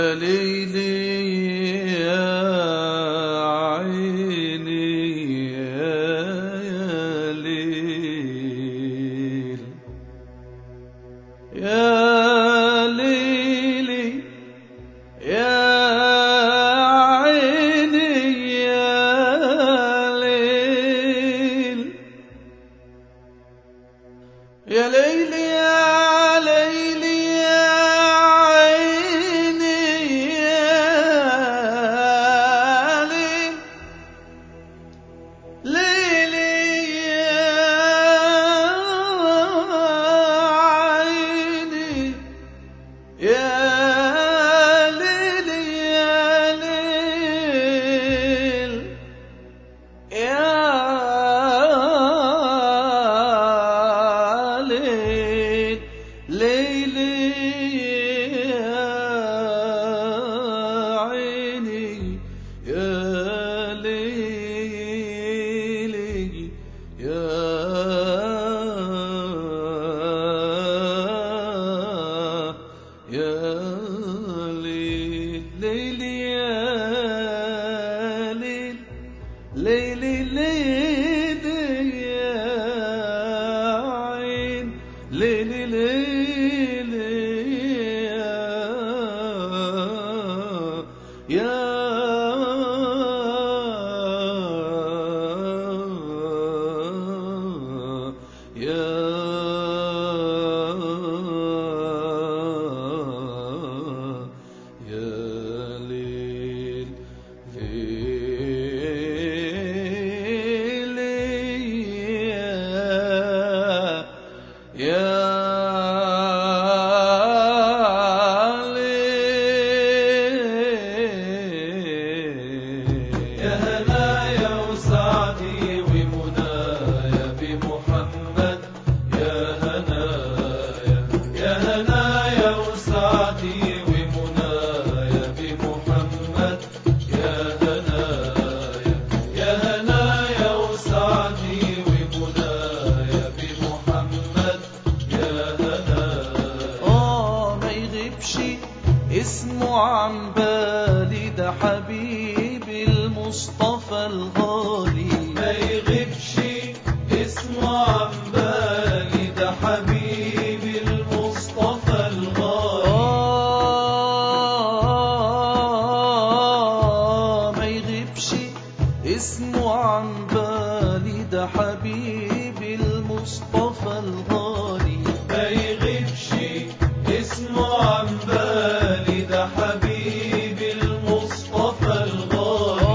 يا ليلي يا عيني يا ليل يا ليلي يا عيني يا ليل يا ليلي يا ليلي يا عيني يا ليل ليلي يا عيني يا ليلي يا ليل يا ليل ليلي يا عيني يا ليلي يا يا ليل ليلي يا ليل ليلي ليلي يا عين ليلي ليلي يا يا يا يا ليل ليلي يا ليل يا هنايا وسعدي ومنايا بمحمد يا هنايا يا هنايا وسعدي ومنايا بمحمد يا هنايا يا هنايا وسعدي ومنايا بمحمد يا هنايا آه ما يغيبش اسمه عن بالي ده حبيبي المصطفى الغالي ما يغيبش اسمه عن بالي ده حبيبي المصطفى الغالي آه ما يغيبش اسمه عن بالي ده حبيبي المصطفى الغالي ما يغيبش اسمه عن بالي ده حبيبي المصطفى الغالي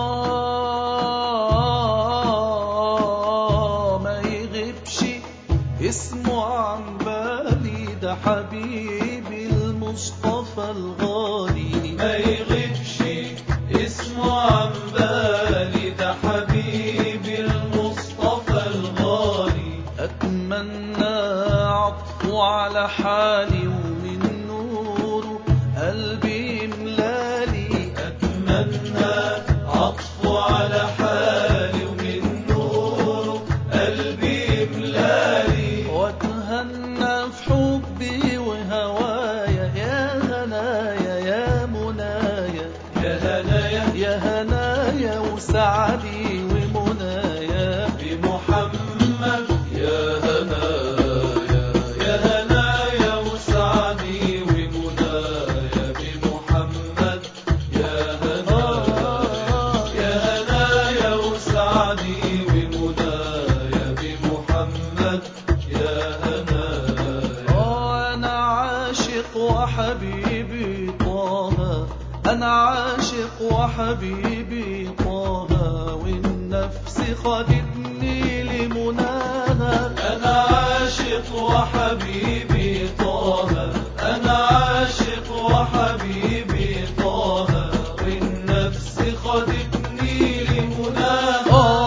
آه ما يغيبش اسمه عن بالي ده حبيبي المصطفى الغالي ما يغيبش اسمه عن بالي ده حبيبي المصطفى الغالي أتمنى عطفه على حالي ومن نوره قلبي يملالي أتمنى عطفه على حالي ومن نوره قلبي يملالي واتهنى في حبي وهوايا يا هنايا يا منايا يا هنايا يا هنايا وسعدي ومنايا بمحمد يا هنايا يا هنايا وسعدي ومنايا بمحمد يا هنايا يا هنايا وسعدي ومنايا بمحمد يا هنايا آه أنا عاشق وحبيبي طه أنا عاشق وحبيبي طه والنفس خدتني لمناها أنا عاشق وحبيبي طه أنا عاشق وحبيبي طه والنفس خدتني لمناها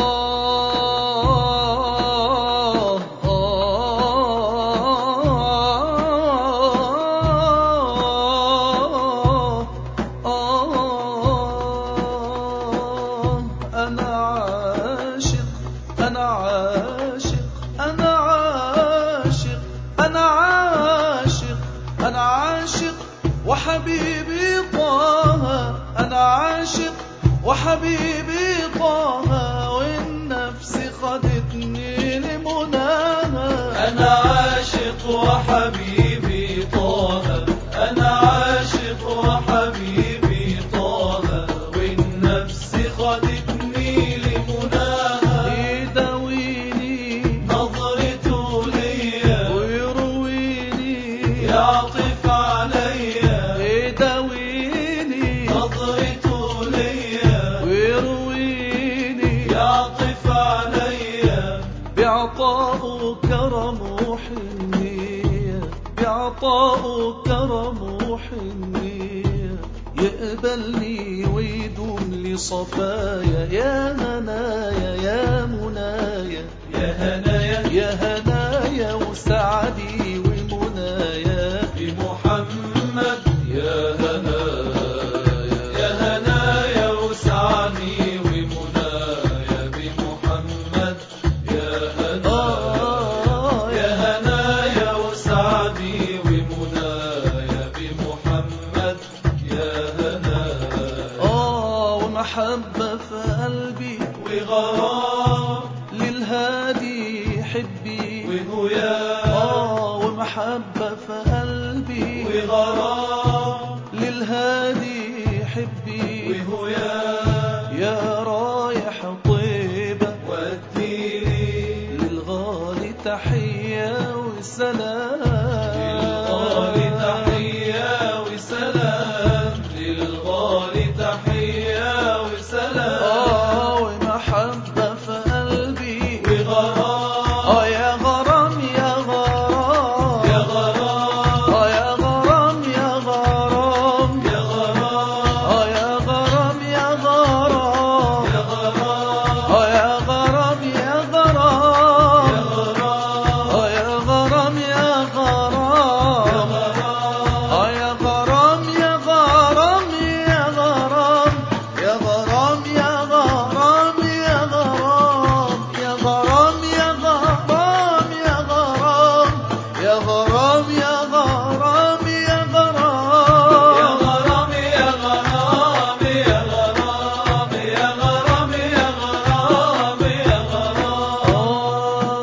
آه آه آه أنا عاشق أنا وحبيبي طه أنا عاشق وحبيبي طه والنفس خدتني لمناها أنا عاشق وحبيبي طه أنا عاشق وحبيبي طه والنفس خدتني لمناها يداويني نظرته ليا ويرويني يعطف عليا يداويني نظرته ليا ويرويني يعطف عليا بعطاء كرم وحنية بعطاء كرم وحنية يقبلني ويدوم لي صفايا يا هنايا يا منايا يا هنايا يا هنايا وسعدي ومنايا بمحمد يا هنايا يا هنايا وسعدي ومنايا بمحمد يا هنايا يا هنايا وسعدي ومنايا بمحمد يا هنايا آه ومحبة في قلبي وغرام للهادي حبي وهيام آه ومحبة في قلبي وغرام للهادي حبي وهيام يا رايح طيبة وديني للغالي تحية وسلام للغالي تحية وسلام للغالي تحية وسلام آه ومحبة في قلبي وغرام آه يا غرام يا غرام يا غرام آه يا غرام يا غرام يا غرام آه يا غرام يا غرام يا غرام آه يا غرام يا يا غرام غرام آه يا غرام يا يا غرام غرام آه يا غرام يا غرام يا غرام يا غرام يا غرام يا غرام يا غرام يا غرام يا غرام يا غرام يا غرام يا يا غرام غرام يا غرام يا غرام يا غرام يا غرام يا غرام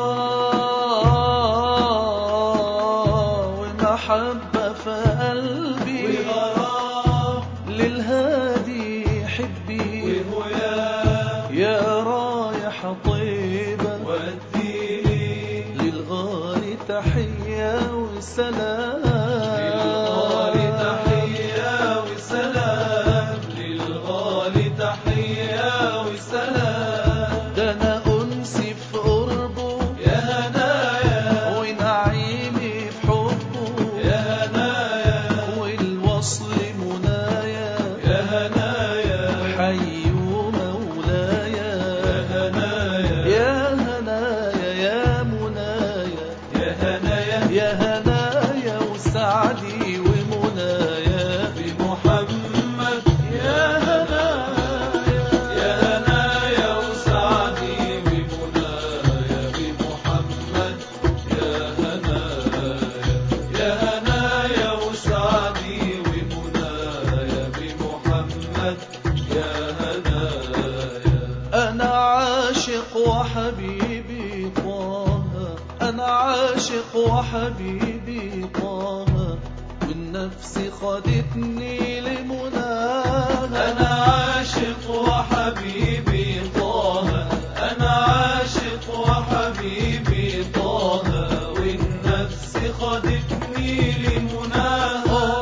ومحبة في قلبي وغرام للهادي حبي وهيام يا رايح طيبة وديني للغالي تحية وسلام للغالي تحية وسلام للغالي تحية وسلام ده أنا أنسي في قربه يا هنايا ونعيمي في حبه يا هنايا والوصل منايا يا هنايا حي مولاي يا هنايا يا هنايا يا منايا يا هنايا يا هنايا وسعدي ومنايا بمحمد يا هنايا يا هنايا وسعدي بمنايا بمحمد يا هنايا يا هنايا وسعدي ومنايا بمحمد يا هنايا أنا عاشق وحبيبي طه أنا عاشق وحبيبي طه والنفس خدتني لمناها أنا عاشق وحبيبي طه أنا عاشق وحبيبي طه والنفس خدتني لمناها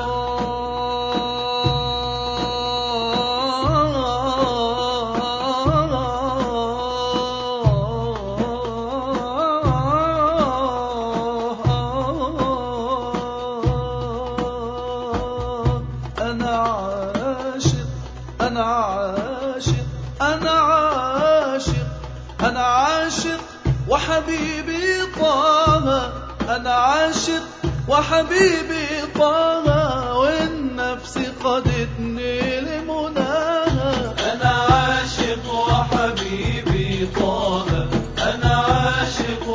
أنا عاشق أنا عاشق أنا عاشق أنا عاشق وحبيبي طه أنا عاشق وحبيبي طه والنفس خدتني لمناها أنا عاشق وحبيبي طه أنا عاشق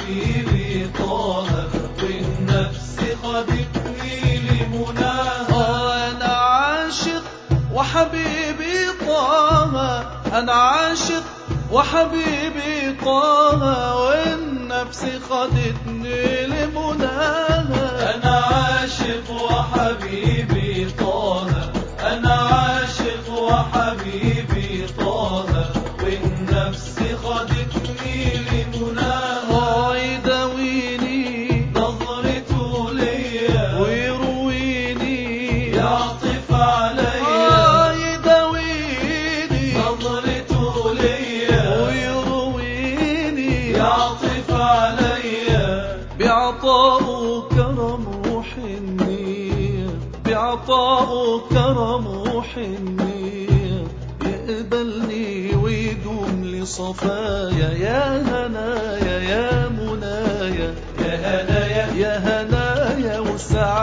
وحبيبي طه والنفس خدتني لمناها وحبيبي طه والنفس خدتني لمناها أنا عاشق وحبيبي طه أنا عاشق وحبيبي طه والنفس خدتني لمناها آه يداويني نظرته ليا ويرويني يعطف عليا آه يداويني نظرته ليا ويرويني يعطف عليا بعطاء كرم وحنية بعطاء كرم وحنية يقبلني ويدوم لصفايا يا هنايا يا منايا يا هنايا يا هنايا وسعادة